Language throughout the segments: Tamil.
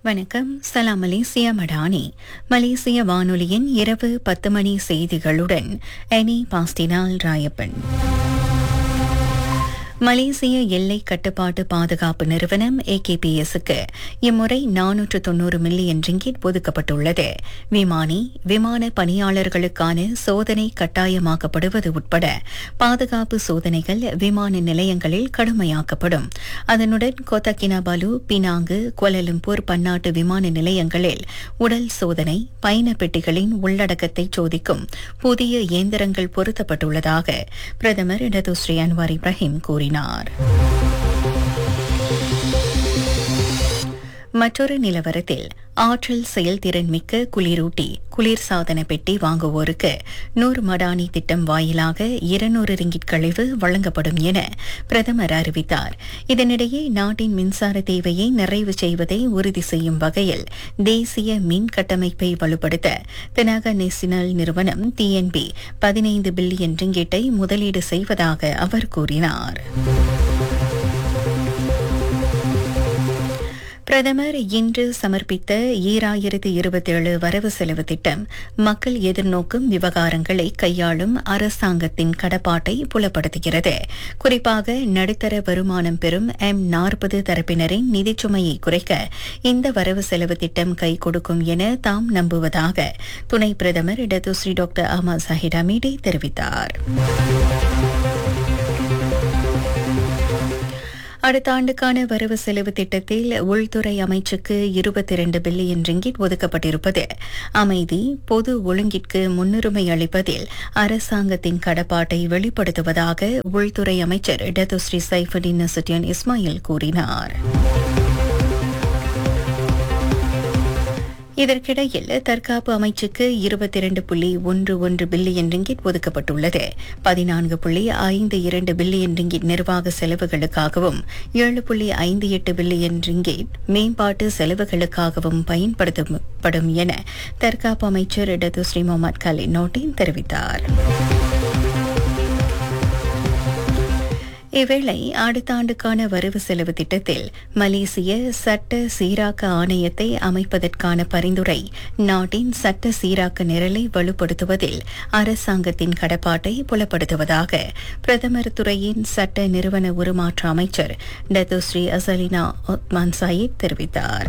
வணக்கம் சலாம் மலேசியா மடானி மலேசிய வானொலியின் இரவு பத்து மணி செய்திகளுடன் எனி பாஸ்டினால் ராயப்பன் மலேசிய எல்லை கட்டுப்பாட்டு பாதுகாப்பு நிறுவனம் ஏகேபிஎஸ்க்கு இம்முறை நானூற்று தொன்னூறு மில்லியன் ரிங்கிட் ஒதுக்கப்பட்டுள்ளது விமானி விமான பணியாளர்களுக்கான சோதனை கட்டாயமாக்கப்படுவது உட்பட பாதுகாப்பு சோதனைகள் விமான நிலையங்களில் கடுமையாக்கப்படும் அதனுடன் கோத்தகினாபாலு பினாங்கு கோலலம்பூர் பன்னாட்டு விமான நிலையங்களில் உடல் சோதனை பயண பெட்டிகளின் உள்ளடக்கத்தை சோதிக்கும் புதிய இயந்திரங்கள் பொருத்தப்பட்டுள்ளதாக பிரதமர் இடதுஸ்ரீ அன்வார் இப்ராஹிம் கூறினார் மற்றொரு நிலவரத்தில் ஆற்றல் செயல்திறன் மிக்க குளிரூட்டி குளிர்சாதன பெட்டி வாங்குவோருக்கு நூறு மடானி திட்டம் வாயிலாக இருநூறு ரிங்கிட் கழிவு வழங்கப்படும் என பிரதமர் அறிவித்தார் இதனிடையே நாட்டின் மின்சார தேவையை நிறைவு செய்வதை உறுதி செய்யும் வகையில் தேசிய மின் கட்டமைப்பை வலுப்படுத்த தெனாக நேஷனல் நிறுவனம் டிஎன்பி பதினைந்து பில்லியன் ரிங்கிட்டை முதலீடு செய்வதாக அவர் கூறினார் பிரதமர் இன்று சமர்ப்பித்த ஈராயிரத்து இருபத்தேழு வரவு செலவு திட்டம் மக்கள் எதிர்நோக்கும் விவகாரங்களை கையாளும் அரசாங்கத்தின் கடப்பாட்டை புலப்படுத்துகிறது குறிப்பாக நடுத்தர வருமானம் பெறும் எம் நாற்பது தரப்பினரின் நிதிச்சுமையை குறைக்க இந்த வரவு செலவு திட்டம் கை கொடுக்கும் என தாம் நம்புவதாக துணை பிரதமர் இடதுஸ்ரீ டாக்டர் அஹமத் சாஹிட் அமீடி தெரிவித்தார் அடுத்த ஆண்டுக்கான வரவு செலவு திட்டத்தில் உள்துறை அமைச்சுக்கு இருபத்தி இரண்டு பில்லியன் ரிங்கிட் ஒதுக்கப்பட்டிருப்பது அமைதி பொது ஒழுங்கிற்கு முன்னுரிமை அளிப்பதில் அரசாங்கத்தின் கடப்பாட்டை வெளிப்படுத்துவதாக உள்துறை அமைச்சர் டத்துஸ்ரீ சைஃபுடின் நசுட்டியன் இஸ்மாயில் கூறினார் இதற்கிடையில் தற்காப்பு அமைச்சுக்கு இருபத்தி இரண்டு புள்ளி ஒன்று ஒன்று பில்லியன் ரிங்கிட் ஒதுக்கப்பட்டுள்ளது பதினான்கு புள்ளி ஐந்து இரண்டு பில்லியன் ரிங்கிட் நிர்வாக செலவுகளுக்காகவும் ஏழு புள்ளி ஐந்து எட்டு பில்லியன் ரிங்கிட் மேம்பாட்டு செலவுகளுக்காகவும் பயன்படுத்தப்படும் என தற்காப்பு அமைச்சர் இடது ஸ்ரீ முகமது கலி நோட்டின் தெரிவித்தார் இவ்வேளை அடுத்த ஆண்டுக்கான வரவு செலவு திட்டத்தில் மலேசிய சட்ட சீராக்க ஆணையத்தை அமைப்பதற்கான பரிந்துரை நாட்டின் சட்ட சீராக்க நிரலை வலுப்படுத்துவதில் அரசாங்கத்தின் கடப்பாட்டை புலப்படுத்துவதாக பிரதமர் துறையின் சட்ட நிறுவன உருமாற்ற அமைச்சர் டத்துஸ்ரீ அசலினா ஒத்மான் சாயித் தெரிவித்தார்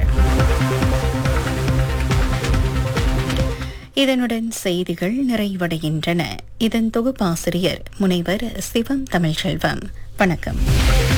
இதனுடன் செய்திகள் நிறைவடைகின்றன இதன் தொகுப்பாசிரியர் முனைவர் சிவம் தமிழ்ச்செல்வம் வணக்கம்